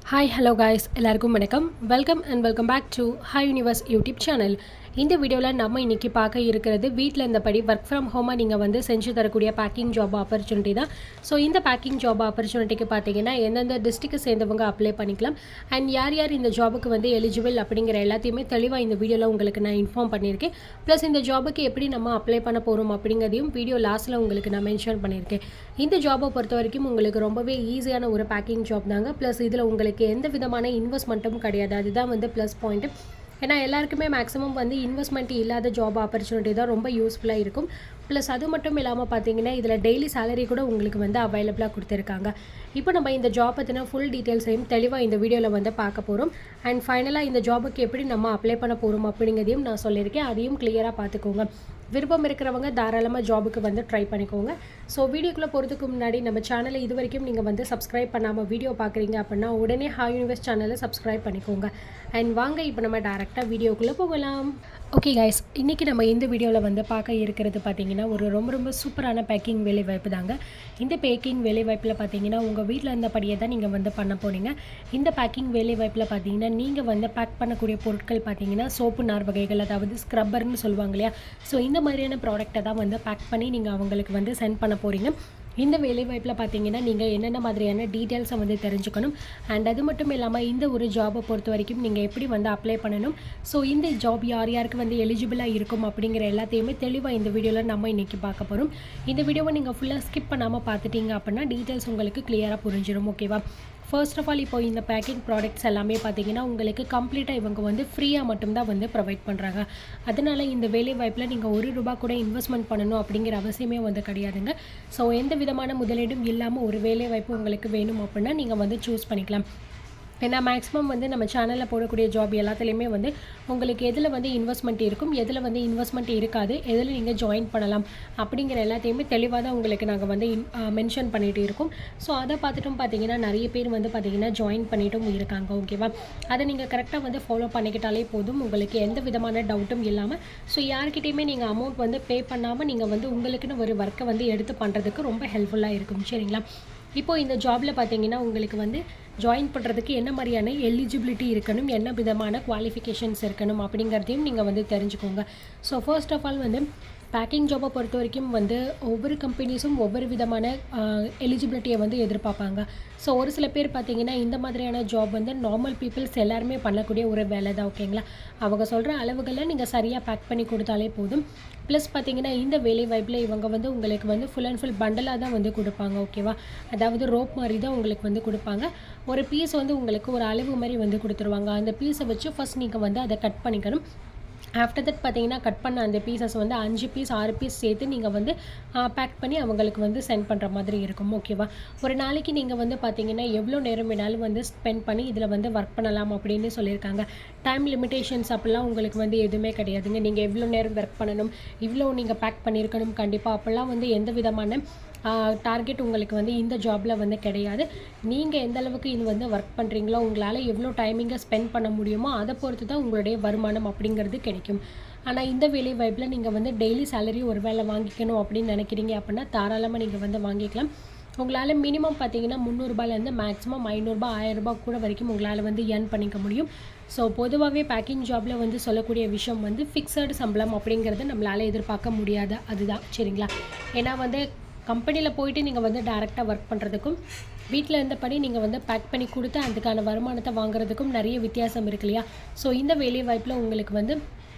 hi hello guys எல்லாருக்கும் வணக்கம் welcome and welcome back to hi universe YouTube channel இந்த வீடியோவில் நம்ம இன்றைக்கி பார்க்க இருக்கிறது வீட்டில் இருந்தபடி ஒர்க் ஃப்ரம் ஹோமாக நீங்கள் வந்து செஞ்சு தரக்கூடிய பேக்கிங் ஜாப் ஆப்பர்ச்சுனிட்டி தான் ஸோ இந்த பேக்கிங் ஜாப் ஆப்பர்ச்சுனிட்டிக்கு பார்த்தீங்கன்னா எந்தெந்த டிஸ்ட்ரிக்ட் சேர்ந்தவங்க அப்ளை பண்ணிக்கலாம் அண்ட் யார் யார் இந்த ஜாபுக்கு வந்து எலிஜிபிள் அப்படிங்கிற எல்லாத்தையுமே தெளிவாக இந்த வீடியோவில் உங்களுக்கு நான் இன்ஃபார்ம் பண்ணியிருக்கேன் ப்ளஸ் இந்த ஜாபுக்கு எப்படி நம்ம அப்ளை பண்ண போகிறோம் அப்படிங்கிறதையும் வீடியோ லாஸ்ட்டில் உங்களுக்கு நான் மென்ஷன் பண்ணியிருக்கேன் இந்த ஜாபை பொறுத்த வரைக்கும் உங்களுக்கு ரொம்பவே ஈஸியான ஒரு பேக்கிங் ஜாப் தாங்க ப்ளஸ் இதில் உங்களுக்கு எந்த விதமான இன்வெஸ்ட்மெண்ட்டும் கிடையாது அதுதான் வந்து ப்ளஸ் பாயிண்ட்டு ஏன்னா எல்லாருக்குமே மேக்ஸிமம் வந்து இன்வெஸ்ட்மெண்ட் இல்லாத ஜாப் ஆப்பர்ச்சுனிட்டி தான் ரொம்ப யூஸ்ஃபுல்லாக இருக்கும் ப்ளஸ் அது மட்டும் இல்லாமல் பார்த்தீங்கன்னா இதில் டெய்லி சேலரி கூட உங்களுக்கு வந்து அவைலபிளாக கொடுத்துருக்காங்க இப்போ நம்ம இந்த ஜாப் பற்றின ஃபுல் டீட்டெயில்ஸையும் தெளிவாக இந்த வீடியோவில் வந்து பார்க்க போகிறோம் அண்ட் ஃபைனலாக இந்த ஜாபுக்கு எப்படி நம்ம அப்ளை பண்ண போகிறோம் அப்படிங்கிறதையும் நான் சொல்லியிருக்கேன் அதையும் கிளியராக பார்த்துக்கோங்க விருப்பம் இருக்கிறவங்க தாராளமாக ஜாபுக்கு வந்து ட்ரை பண்ணிக்கோங்க ஸோ வீடியோக்குள்ளே போகிறதுக்கு முன்னாடி நம்ம சேனலை இது வரைக்கும் நீங்கள் வந்து சப்ஸ்கிரைப் பண்ணாமல் வீடியோ பார்க்குறீங்க அப்படின்னா உடனே ஹாய் யூனிவர்ஸ் சேனலை சப்ஸ்கிரைப் பண்ணிக்கோங்க அண்ட் வாங்க இப்போ நம்ம டேரெக்டாக வீடியோக்குள்ளே போகலாம் ஓகே கைஸ் இன்றைக்கி நம்ம இந்த வீடியோவில் வந்து பார்க்க இருக்கிறது பார்த்தீங்கன்னா ஒரு ரொம்ப ரொம்ப சூப்பரான பேக்கிங் வேலை வாய்ப்பு தாங்க இந்த பேக்கிங் வேலை வாய்ப்பில் பார்த்தீங்கன்னா உங்கள் வீட்டில் இருந்தபடியே தான் நீங்கள் வந்து பண்ண போனீங்க இந்த பேக்கிங் வேலை வாய்ப்பில் பார்த்தீங்கன்னா நீங்கள் வந்து பேக் பண்ணக்கூடிய பொருட்கள் பார்த்தீங்கன்னா சோப்பு நார் வகைகள் அதாவது ஸ்க்ரப்பர்னு சொல்லுவாங்க இல்லையா ஸோ இந்த மாதிரியான ப்ராடக்ட்டை தான் வந்து பேக் பண்ணி நீங்கள் அவங்களுக்கு வந்து சென்ட் பண்ண போகிறீங்க இந்த வேலைவாய்ப்பில் பார்த்தீங்கன்னா நீங்கள் என்னென்ன மாதிரியான டீட்டெயில்ஸை வந்து தெரிஞ்சுக்கணும் அண்ட் அது மட்டும் இல்லாமல் இந்த ஒரு ஜாபை பொறுத்த வரைக்கும் நீங்கள் எப்படி வந்து அப்ளை பண்ணணும் ஸோ இந்த ஜாப் யார் யாருக்கு வந்து எலிஜிபிளாக இருக்கும் அப்படிங்கிற எல்லாத்தையுமே தெளிவாக இந்த வீடியோவில் நம்ம இன்றைக்கி பார்க்க போகிறோம் இந்த வீடியோவை நீங்கள் ஃபுல்லாக ஸ்கிப் பண்ணாமல் பார்த்துட்டீங்க அப்படின்னா டீட்டெயில்ஸ் உங்களுக்கு கிளியராக புரிஞ்சிடும் ஓகேவா ஃபர்ஸ்ட் ஆஃப் ஆல் இப்போ இந்த பேக்கிங் ப்ராடக்ட்ஸ் எல்லாமே பார்த்தீங்கன்னா உங்களுக்கு கம்ப்ளீட்டாக இவங்க வந்து ஃப்ரீயாக மட்டும்தான் வந்து ப்ரொவைட் பண்ணுறாங்க அதனால் இந்த வேலை வாய்ப்பில் நீங்கள் ஒரு ரூபா கூட இன்வெஸ்ட்மெண்ட் பண்ணணும் அப்படிங்கிற அவசியமே வந்து கிடையாதுங்க ஸோ எந்த விதமான முதலீடும் இல்லாமல் ஒரு வேலை வாய்ப்பு உங்களுக்கு வேணும் அப்படின்னா நீங்கள் வந்து சூஸ் பண்ணிக்கலாம் ஏன்னா மேக்ஸிமம் வந்து நம்ம சேனலில் போடக்கூடிய ஜாப் எல்லாத்துலேயுமே வந்து உங்களுக்கு எதில் வந்து இன்வெஸ்ட்மெண்ட் இருக்கும் எதில் வந்து இன்வெஸ்ட்மெண்ட் இருக்காது எதில் நீங்கள் ஜாயின் பண்ணலாம் அப்படிங்கிற எல்லாத்தையுமே தெளிவாக தான் உங்களுக்கு நாங்கள் வந்து மென்ஷன் பண்ணிகிட்டு இருக்கோம் ஸோ அதை பார்த்துட்டும் பார்த்தீங்கன்னா நிறைய பேர் வந்து பார்த்தீங்கன்னா ஜாயின் பண்ணிட்டும் இருக்காங்க ஓகேவா அதை நீங்கள் கரெக்டாக வந்து ஃபாலோ பண்ணிக்கிட்டாலே போதும் உங்களுக்கு எந்த விதமான டவுட்டும் இல்லாமல் ஸோ யார்கிட்டையுமே நீங்கள் அமௌண்ட் வந்து பே பண்ணாமல் நீங்கள் வந்து உங்களுக்குன்னு ஒரு ஒர்க்கை வந்து எடுத்து பண்ணுறதுக்கு ரொம்ப ஹெல்ப்ஃபுல்லாக இருக்கும் சரிங்களா இப்போது இந்த ஜாபில் பார்த்தீங்கன்னா உங்களுக்கு வந்து ஜாயின் பண்ணுறதுக்கு என்ன மாதிரியான எலிஜிபிலிட்டி இருக்கணும் என்ன விதமான குவாலிஃபிகேஷன்ஸ் இருக்கணும் அப்படிங்கிறதையும் நீங்கள் வந்து தெரிஞ்சுக்கோங்க ஸோ ஃபர்ஸ்ட் ஆஃப் ஆல் வந்து பேக்கிங் ஜாப்பை பொறுத்த வரைக்கும் வந்து ஒவ்வொரு கம்பெனிஸும் ஒவ்வொரு விதமான எலிஜிபிலிட்டியை வந்து எதிர்பார்ப்பாங்க ஸோ ஒரு சில பேர் பார்த்தீங்கன்னா இந்த மாதிரியான ஜாப் வந்து நார்மல் பீப்புள்ஸ் எல்லாருமே பண்ணக்கூடிய ஒரு வேலை தான் ஓகேங்களா அவங்க சொல்கிற அளவுகளில் நீங்கள் சரியாக பேக் பண்ணி கொடுத்தாலே போதும் ப்ளஸ் பார்த்தீங்கன்னா இந்த வேலை வாய்ப்பில் இவங்க வந்து உங்களுக்கு வந்து ஃபுல் அண்ட் ஃபுல் பண்டலாக தான் வந்து கொடுப்பாங்க ஓகேவா அதாவது ரோப் மாதிரி தான் உங்களுக்கு வந்து கொடுப்பாங்க ஒரு பீஸ் வந்து உங்களுக்கு ஒரு அளவு மாதிரி வந்து கொடுத்துருவாங்க அந்த பீஸை வச்சு ஃபஸ்ட் நீங்கள் வந்து அதை கட் பண்ணிக்கணும் ஆஃப்டர் தட் பார்த்தீங்கன்னா கட் பண்ண அந்த பீசஸ் வந்து அஞ்சு பீஸ் ஆறு பீஸ் சேர்த்து நீங்கள் வந்து பேக் பண்ணி அவங்களுக்கு வந்து சென்ட் பண்ணுற மாதிரி இருக்கும் ஓகேவா ஒரு நாளைக்கு நீங்கள் வந்து பார்த்தீங்கன்னா எவ்வளோ நேரம் வேணாலும் வந்து ஸ்பெண்ட் பண்ணி இதில் வந்து ஒர்க் பண்ணலாம் அப்படின்னு சொல்லியிருக்காங்க டைம் லிமிடேஷன்ஸ் அப்படிலாம் உங்களுக்கு வந்து எதுவுமே கிடையாதுங்க நீங்கள் எவ்வளோ நேரம் ஒர்க் பண்ணணும் இவ்வளோ நீங்கள் பேக் பண்ணியிருக்கணும் கண்டிப்பாக அப்போல்லாம் வந்து எந்த விதமான டார்கெட் உங்களுக்கு வந்து இந்த ஜாபில் வந்து கிடையாது நீங்கள் எந்த அளவுக்கு இது வந்து ஒர்க் பண்ணுறீங்களோ உங்களால் எவ்வளோ டைமிங்கை ஸ்பெண்ட் பண்ண முடியுமோ அதை பொறுத்து தான் உங்களுடைய வருமானம் அப்படிங்கிறது கிடைக்கும் ஆனால் இந்த வேலை வாய்ப்பில் நீங்கள் வந்து டெய்லி சேலரி ஒரு வேலை வாங்கிக்கணும் அப்படின்னு நினைக்கிறீங்க அப்படின்னா தாராளமாக நீங்கள் வந்து வாங்கிக்கலாம் உங்களால் மினிமம் பார்த்தீங்கன்னா முந்நூறுபாலேருந்து மேக்ஸிமம் ஐநூறுரூபா ஆயிரரூபா கூட வரைக்கும் உங்களால் வந்து ஏர்ன் பண்ணிக்க முடியும் ஸோ பொதுவாகவே பேக்கிங் ஜாபில் வந்து சொல்லக்கூடிய விஷயம் வந்து ஃபிக்ஸடு சம்பளம் அப்படிங்கிறது நம்மளால் எதிர்பார்க்க முடியாது அதுதான் சரிங்களா ஏன்னா வந்து கம்பெனியில் போயிட்டு நீங்கள் வந்து டேரெக்டாக ஒர்க் பண்ணுறதுக்கும் வீட்டில் இருந்தபடி நீங்கள் வந்து பேக் பண்ணி கொடுத்து அதுக்கான வருமானத்தை வாங்குறதுக்கும் நிறைய வித்தியாசம் இருக்கு இல்லையா ஸோ இந்த வேலை வாய்ப்பில் உங்களுக்கு வந்து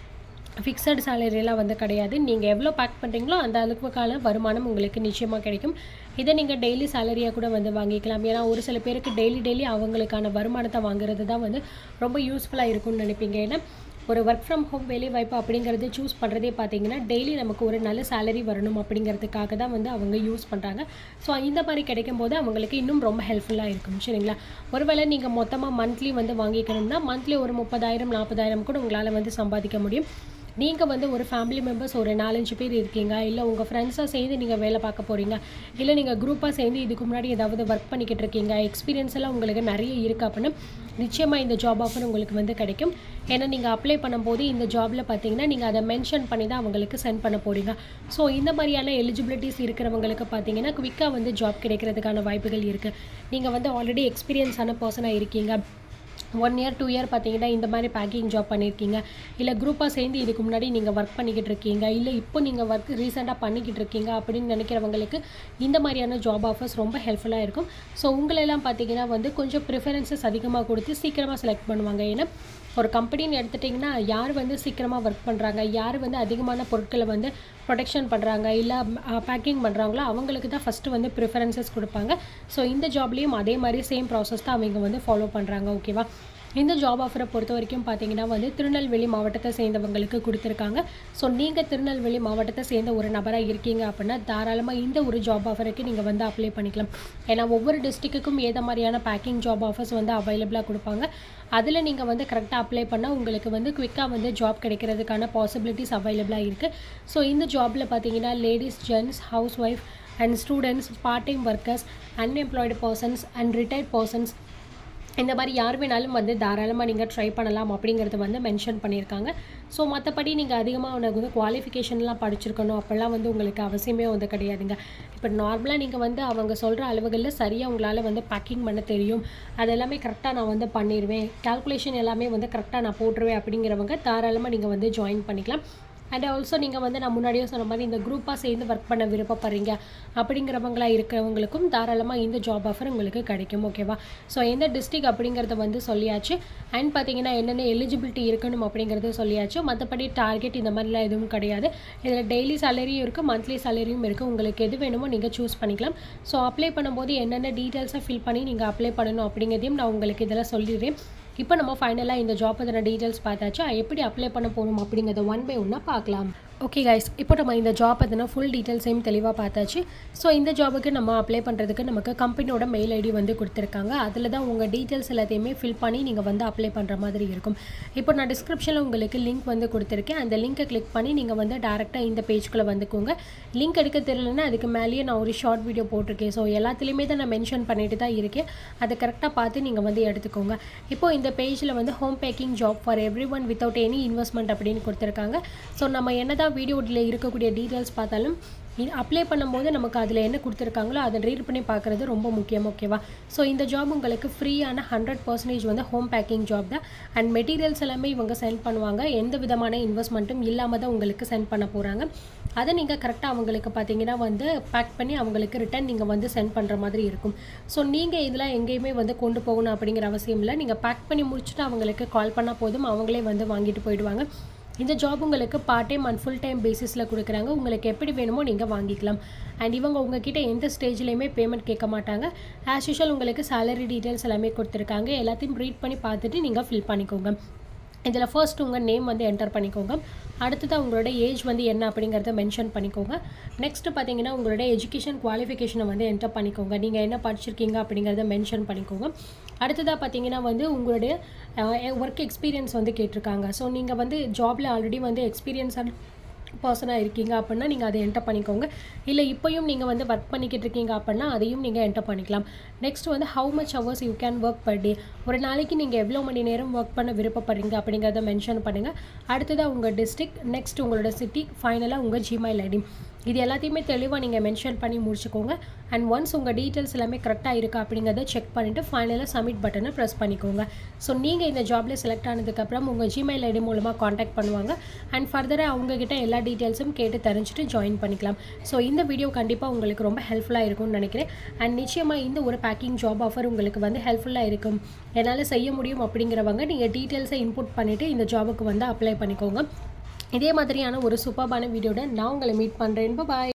ஃபிக்ஸட் சேலரியெல்லாம் வந்து கிடையாது நீங்கள் எவ்வளோ பேக் பண்ணுறீங்களோ அந்த அளவுக்கான வருமானம் உங்களுக்கு நிச்சயமாக கிடைக்கும் இதை நீங்கள் டெய்லி சேலரியாக கூட வந்து வாங்கிக்கலாம் ஏன்னா ஒரு சில பேருக்கு டெய்லி டெய்லி அவங்களுக்கான வருமானத்தை வாங்குறது தான் வந்து ரொம்ப யூஸ்ஃபுல்லாக இருக்கும்னு நினைப்பீங்க ஏன்னா ஒரு ஒர்க் ஃப்ரம் ஹோம் வேலை வாய்ப்பு அப்படிங்கிறது சூஸ் பண்ணுறதே பார்த்தீங்கன்னா டெய்லி நமக்கு ஒரு நல்ல சேலரி வரணும் அப்படிங்கிறதுக்காக தான் வந்து அவங்க யூஸ் பண்ணுறாங்க ஸோ இந்த மாதிரி கிடைக்கும் போது அவங்களுக்கு இன்னும் ரொம்ப ஹெல்ப்ஃபுல்லாக இருக்கும் சரிங்களா ஒருவேளை நீங்கள் மொத்தமாக மந்த்லி வந்து வாங்கிக்கணும்னா மந்த்லி ஒரு முப்பதாயிரம் நாற்பதாயிரம் கூட உங்களால் வந்து சம்பாதிக்க முடியும் நீங்கள் வந்து ஒரு ஃபேமிலி மெம்பர்ஸ் ஒரு நாலஞ்சு பேர் இருக்கீங்க இல்லை உங்கள் ஃப்ரெண்ட்ஸாக சேர்ந்து நீங்கள் வேலை பார்க்க போகிறீங்க இல்லை நீங்கள் குரூப்பாக சேர்ந்து இதுக்கு முன்னாடி ஏதாவது ஒர்க் பண்ணிக்கிட்டு இருக்கீங்க எக்ஸ்பீரியன்ஸ் எல்லாம் உங்களுக்கு நிறைய இருக்குது அப்படின்னா நிச்சயமாக இந்த ஜாப் ஆஃபர் உங்களுக்கு வந்து கிடைக்கும் ஏன்னா நீங்கள் அப்ளை பண்ணும்போது இந்த ஜாபில் பார்த்தீங்கன்னா நீங்கள் அதை மென்ஷன் பண்ணி தான் அவங்களுக்கு சென்ட் பண்ண போகிறீங்க ஸோ இந்த மாதிரியான எலிஜிபிலிட்டிஸ் இருக்கிறவங்களுக்கு பார்த்தீங்கன்னா குவிக்காக வந்து ஜாப் கிடைக்கிறதுக்கான வாய்ப்புகள் இருக்குது நீங்கள் வந்து ஆல்ரெடி எக்ஸ்பீரியன்ஸான பர்சனாக இருக்கீங்க ஒன் இயர் டூ இயர் பார்த்தீங்கன்னா இந்த மாதிரி பேக்கிங் ஜாப் பண்ணியிருக்கீங்க இல்லை குரூப்பாக சேர்ந்து இதுக்கு முன்னாடி நீங்கள் ஒர்க் பண்ணிக்கிட்டு இருக்கீங்க இல்லை இப்போ நீங்கள் ஒர்க் ரீசெண்டாக பண்ணிக்கிட்டு இருக்கீங்க அப்படின்னு நினைக்கிறவங்களுக்கு இந்த மாதிரியான ஜாப் ஆஃபர்ஸ் ரொம்ப ஹெல்ப்ஃபுல்லாக இருக்கும் ஸோ உங்களெல்லாம் பார்த்தீங்கன்னா வந்து கொஞ்சம் ப்ரிஃபரன்சஸ் அதிகமாக கொடுத்து சீக்கிரமாக செலக்ட் பண்ணுவாங்க ஏன்னா ஒரு கம்பெனின்னு எடுத்துட்டிங்கன்னா யார் வந்து சீக்கிரமாக ஒர்க் பண்ணுறாங்க யார் வந்து அதிகமான பொருட்களை வந்து ப்ரொடெக்ஷன் பண்ணுறாங்க இல்லை பேக்கிங் பண்ணுறாங்களோ அவங்களுக்கு தான் ஃபஸ்ட்டு வந்து ப்ரிஃபரன்சஸ் கொடுப்பாங்க ஸோ இந்த ஜாப்லேயும் அதே மாதிரி சேம் ப்ராசஸ் தான் அவங்க வந்து ஃபாலோ பண்ணுறாங்க ஓகேவா இந்த ஜாப் ஆஃபரை பொறுத்த வரைக்கும் பார்த்தீங்கன்னா வந்து திருநெல்வேலி மாவட்டத்தை சேர்ந்தவங்களுக்கு கொடுத்துருக்காங்க ஸோ நீங்கள் திருநெல்வேலி மாவட்டத்தை சேர்ந்த ஒரு நபராக இருக்கீங்க அப்படின்னா தாராளமாக இந்த ஒரு ஜாப் ஆஃபருக்கு நீங்கள் வந்து அப்ளை பண்ணிக்கலாம் ஏன்னா ஒவ்வொரு டிஸ்ட்ரிக்ட்டுக்கும் ஏத மாதிரியான பேக்கிங் ஜாப் ஆஃபர்ஸ் வந்து அவைலபிளாக கொடுப்பாங்க அதில் நீங்கள் வந்து கரெக்டாக அப்ளை பண்ணால் உங்களுக்கு வந்து குவிக்காக வந்து ஜாப் கிடைக்கிறதுக்கான பாசிபிலிட்டிஸ் அவைலபிளாக இருக்குது ஸோ இந்த ஜாபில் பார்த்தீங்கன்னா ladies gents housewife and students part time workers unemployed persons and retired persons இந்த மாதிரி யார் வேணாலும் வந்து தாராளமாக நீங்கள் ட்ரை பண்ணலாம் அப்படிங்கிறது வந்து மென்ஷன் பண்ணியிருக்காங்க ஸோ மற்றபடி நீங்கள் அதிகமாக உனக்கு வந்து குவாலிஃபிகேஷன்லாம் படிச்சிருக்கணும் அப்போல்லாம் வந்து உங்களுக்கு அவசியமே வந்து கிடையாதுங்க இப்போ நார்மலாக நீங்கள் வந்து அவங்க சொல்கிற அளவுகளில் சரியாக உங்களால் வந்து பேக்கிங் பண்ண தெரியும் அது எல்லாமே கரெக்டாக நான் வந்து பண்ணிடுவேன் கால்குலேஷன் எல்லாமே வந்து கரெக்டாக நான் போட்டுருவேன் அப்படிங்கிறவங்க தாராளமாக நீங்கள் வந்து ஜாயின் பண்ணிக்கலாம் அண்ட் ஆல்சோ நீங்கள் வந்து நான் முன்னாடியே சொன்ன மாதிரி இந்த குரூப்பாக சேர்ந்து ஒர்க் பண்ண விருப்பப்படுறீங்க அப்படிங்கிறவங்களா இருக்கிறவங்களுக்கும் தாராளமாக இந்த ஜாப் ஆஃபர் உங்களுக்கு கிடைக்கும் ஓகேவா ஸோ எந்த டிஸ்ட்ரிக் அப்படிங்கிறத வந்து சொல்லியாச்சு அண்ட் பார்த்தீங்கன்னா என்னென்ன எலிஜிபிலிட்டி இருக்கணும் அப்படிங்கிறத சொல்லியாச்சு மற்றபடி டார்கெட் இந்த மாதிரிலாம் எதுவும் கிடையாது இதில் டெய்லி சேலரியும் இருக்குது மந்த்லி சேலரியும் இருக்குது உங்களுக்கு எது வேணுமோ நீங்கள் சூஸ் பண்ணிக்கலாம் ஸோ அப்ளை பண்ணும்போது என்னென்ன டீட்டெயில்ஸை ஃபில் பண்ணி நீங்கள் அப்ளை பண்ணணும் அப்படிங்கிறதையும் நான் உங்களுக்கு இதில் சொல்லிடுறேன் இப்போ நம்ம ஃபைனலாக இந்த ஜாப் பற்றின டீட்டெயில்ஸ் பார்த்தாச்சு எப்படி அப்ளை பண்ண போகணும் அப்படிங்கிறத ஒன் பை ஒன்னாக பார்க்கலாம் ஓகே கைஸ் இப்போ நம்ம இந்த ஜாப் பற்றின ஃபுல் டீட்டெயில்ஸையும் தெளிவாக பார்த்தாச்சு ஸோ இந்த ஜாபுக்கு நம்ம அப்ளை பண்ணுறதுக்கு நமக்கு கம்பெனியோட மெயில் ஐடி வந்து கொடுத்துருக்காங்க அதில் தான் உங்கள் டீட்டெயில்ஸ் எல்லாத்தையுமே ஃபில் பண்ணி நீங்கள் வந்து அப்ளை பண்ணுற மாதிரி இருக்கும் இப்போ நான் டிஸ்கிரிப்ஷனில் உங்களுக்கு லிங்க் வந்து கொடுத்துருக்கேன் அந்த லிங்க்கை கிளிக் பண்ணி நீங்கள் வந்து டேரெக்டாக இந்த பேஜ்குள்ளே வந்துக்கோங்க லிங்க் எடுக்க தெரியலன்னா அதுக்கு மேலேயே நான் ஒரு ஷார்ட் வீடியோ போட்டிருக்கேன் ஸோ எல்லாத்துலேயுமே தான் நான் மென்ஷன் பண்ணிட்டு தான் இருக்கேன் அதை கரெக்டாக பார்த்து நீங்கள் வந்து எடுத்துக்கோங்க இப்போ இந்த பேஜில் வந்து home packing job for everyone without any investment அப்படின்னு கொடுத்துருக்காங்க ஸோ நம்ம என்ன தான் வீடியோவில் இருக்கக்கூடிய டீட்டெயில்ஸ் பார்த்தாலும் இது அப்ளை பண்ணும்போது நமக்கு அதில் என்ன கொடுத்துருக்காங்களோ அதை ரீட் பண்ணி பார்க்குறது ரொம்ப முக்கியம் ஓகேவா ஸோ இந்த ஜாப் உங்களுக்கு ஃப்ரீயான ஹண்ட்ரட் பர்சன்டேஜ் வந்து ஹோம் பேக்கிங் ஜாப் தான் அண்ட் மெட்டீரியல்ஸ் எல்லாமே இவங்க சென்ட் பண்ணுவாங்க எந்த விதமான இன்வெஸ்ட்மெண்ட்டும் இல்லாமல் தான் உங்களுக்கு சென்ட் பண்ண போகிறாங்க அதை நீங்கள் கரெக்டாக அவங்களுக்கு பார்த்தீங்கன்னா வந்து பேக் பண்ணி அவங்களுக்கு ரிட்டன் நீங்கள் வந்து சென்ட் பண்ணுற மாதிரி இருக்கும் ஸோ நீங்கள் இதெல்லாம் எங்கேயுமே வந்து கொண்டு போகணும் அப்படிங்கிற அவசியம் இல்லை நீங்கள் பேக் பண்ணி முடிச்சுட்டு அவங்களுக்கு கால் பண்ணால் போதும் அவங்களே வந்து வாங்கிட்டு போயிடுவாங்க இந்த ஜாப் உங்களுக்கு part time and full time பேசிஸில் கொடுக்குறாங்க உங்களுக்கு எப்படி வேணுமோ நீங்கள் வாங்கிக்கலாம் அண்ட் இவங்க உங்ககிட்ட எந்த ஸ்டேஜ்லேயுமே பேமெண்ட் கேட்க மாட்டாங்க ஆஸ் யூஷுவல் உங்களுக்கு சேலரி டீட்டெயில்ஸ் எல்லாமே கொடுத்துருக்காங்க எல்லாத்தையும் ரீட் பண்ணி பார்த்துட்டு நீங்கள் ஃபில் பண்ணிக்கோங்க இதில் ஃபர்ஸ்ட் உங்கள் நேம் வந்து என்டர் பண்ணிக்கோங்க அடுத்ததாக உங்களோட ஏஜ் வந்து என்ன அப்படிங்கிறத மென்ஷன் பண்ணிக்கோங்க நெக்ஸ்ட்டு பார்த்தீங்கன்னா உங்களோட எஜுகேஷன் குவாலிஃபிகேஷனை வந்து என்டர் பண்ணிக்கோங்க நீங்கள் என்ன படிச்சிருக்கீங்க அப்படிங்கிறத மென்ஷன் பண்ணிக்கோங்க அடுத்ததாக பார்த்தீங்கன்னா வந்து உங்களுடைய ஒர்க் எக்ஸ்பீரியன்ஸ் வந்து கேட்டிருக்காங்க ஸோ நீங்கள் வந்து ஜாபில் ஆல்ரெடி வந்து எக்ஸ்பீரியன்ஸான பர்சனாக இருக்கீங்க அப்படின்னா நீங்கள் அதை என்டர் பண்ணிக்கோங்க இல்லை இப்போயும் நீங்கள் வந்து ஒர்க் பண்ணிக்கிட்டு இருக்கீங்க அப்படின்னா அதையும் நீங்கள் என்டர் பண்ணிக்கலாம் நெக்ஸ்ட் வந்து how much hours you can work per day ஒரு நாளைக்கு நீங்கள் எவ்வளோ மணி நேரம் ஒர்க் பண்ண விருப்பப்படுறீங்க அப்படிங்கிறத மென்ஷன் பண்ணுங்கள் அடுத்ததாக உங்கள் டிஸ்ட்ரிக்ட் நெக்ஸ்ட் உங்களோட சிட்டி ஃபைனலாக உங்கள் ஜிமெயில் ஐடி இது எல்லாத்தையுமே தெளிவாக நீங்கள் மென்ஷன் பண்ணி முடிச்சுக்கோங்க அண்ட் ஒன்ஸ் உங்கள் டீட்டெயில்ஸ் எல்லாமே கரெக்டாக இருக்கா அப்படிங்கிறத செக் பண்ணிவிட்டு ஃபைனலாக சப்மிட் பட்டனை ப்ரெஸ் பண்ணிக்கோங்க ஸோ நீங்கள் இந்த ஜாபில் செலக்ட் ஆனதுக்கப்புறம் உங்கள் ஜிமெயில் ஐடி மூலமாக காண்டாக்ட் பண்ணுவாங்க அண்ட் ஃபர்தராக அவங்கக்கிட்ட எல்லா டீட்டெயில்ஸும் கேட்டு தெரிஞ்சுட்டு ஜாயின் பண்ணிக்கலாம் ஸோ இந்த வீடியோ கண்டிப்பாக உங்களுக்கு ரொம்ப ஹெல்ப்ஃபுல்லாக இருக்கும்னு நினைக்கிறேன் அண்ட் நிச்சயமாக இந்த ஒரு பேக்கிங் ஜாப் ஆஃபர் உங்களுக்கு வந்து ஹெல்ப்ஃபுல்லாக இருக்கும் என்னால் செய்ய முடியும் அப்படிங்கிறவங்க நீங்கள் டீட்டெயில்ஸை இன்புட் பண்ணிவிட்டு இந்த ஜாபுக்கு வந்து அப்ளை பண்ணிக்கோங்க இதே மாதிரியான ஒரு சூப்பர்பான வீடியோட நான் உங்களை மீட் பண்ணுறேன் பாய்